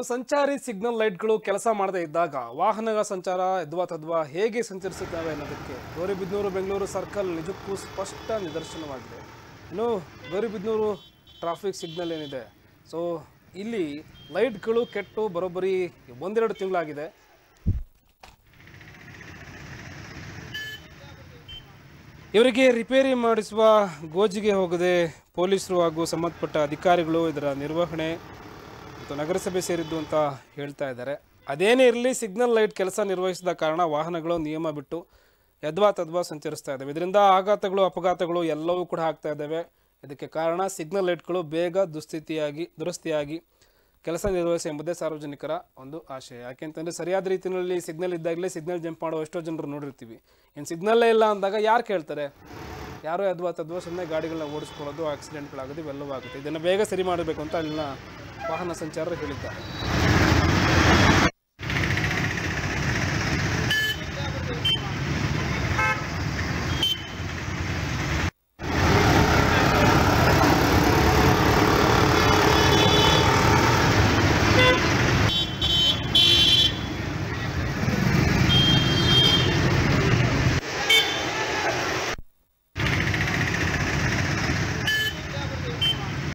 ಸಂಚಾರಿ ಸಿಗ್ನಲ್ ಲೈಟ್ಗಳು ಕೆಲಸ ಮಾಡದೇ ಇದ್ದಾಗ ವಾಹನಗಳ ಸಂಚಾರ ಎದ್ವಾ ತದ್ವಾ ಹೇಗೆ ಸಂಚರಿಸುತ್ತವೆ ಅನ್ನೋದಕ್ಕೆ ಗೌರಿಬಿದನೂರು ಬೆಂಗಳೂರು ಸರ್ಕಲ್ ನಿಜಕ್ಕೂ ಸ್ಪಷ್ಟ ನಿದರ್ಶನವಾಗಿದೆ ಇನ್ನು ಗೌರಿಬಿದನೂರು ಟ್ರಾಫಿಕ್ ಸಿಗ್ನಲ್ ಏನಿದೆ ಸೊ ಇಲ್ಲಿ ಲೈಟ್ಗಳು ಕೆಟ್ಟು ಬರೋಬ್ಬರಿ ಒಂದೆರಡು ತಿಂಗಳಾಗಿದೆ ಇವರಿಗೆ ರಿಪೇರಿ ಮಾಡಿಸುವ ಗೋಜಿಗೆ ಹೋಗದೆ ಪೊಲೀಸರು ಹಾಗೂ ಸಂಬಂಧಪಟ್ಟ ಅಧಿಕಾರಿಗಳು ಇದರ ನಿರ್ವಹಣೆ ಮತ್ತು ನಗರಸಭೆ ಸೇರಿದ್ದು ಅಂತ ಹೇಳ್ತಾ ಇದ್ದಾರೆ ಅದೇನೇ ಇರಲಿ ಸಿಗ್ನಲ್ ಲೈಟ್ ಕೆಲಸ ನಿರ್ವಹಿಸಿದ ಕಾರಣ ವಾಹನಗಳು ನಿಯಮ ಬಿಟ್ಟು ಯದ್ವಾ ತದ್ವಾ ಸಂಚರಿಸ್ತಾ ಇದ್ದಾವೆ ಇದರಿಂದ ಆಘಾತಗಳು ಅಪಘಾತಗಳು ಎಲ್ಲವೂ ಕೂಡ ಆಗ್ತಾ ಇದ್ದಾವೆ ಇದಕ್ಕೆ ಕಾರಣ ಸಿಗ್ನಲ್ ಲೈಟ್ಗಳು ಬೇಗ ದುಸ್ಥಿತಿಯಾಗಿ ದುರಸ್ತಿಯಾಗಿ ಕೆಲಸ ನಿರ್ವಹಿಸಿ ಎಂಬುದೇ ಸಾರ್ವಜನಿಕರ ಒಂದು ಆಶಯ ಯಾಕೆಂತಂದರೆ ಸರಿಯಾದ ರೀತಿಯಲ್ಲಿ ಸಿಗ್ನಲ್ ಇದ್ದಾಗಲೇ ಸಿಗ್ನಲ್ ಜಂಪ್ ಮಾಡೋ ಎಷ್ಟೋ ಜನರು ನೋಡಿರ್ತೀವಿ ಇನ್ನು ಸಿಗ್ನಲ್ಲೇ ಇಲ್ಲ ಅಂದಾಗ ಯಾರು ಕೇಳ್ತಾರೆ ಯಾರೋ ಯದ್ವಾ ತದ್ವಾ ಸುಮ್ಮನೆ ಗಾಡಿಗಳನ್ನ ಓಡಿಸ್ಕೊಳ್ಳೋದು ಆಕ್ಸಿಡೆಂಟ್ಗಳಾಗೋದು ಇವೆಲ್ಲವೂ ಆಗುತ್ತೆ ಇದನ್ನು ಬೇಗ ಸರಿ ಮಾಡಬೇಕು ಅಂತ ಅಲ್ಲಿನ ವಾಹನ ಸಂಚಾರರು ಹೇಳಿದ್ದಾರೆ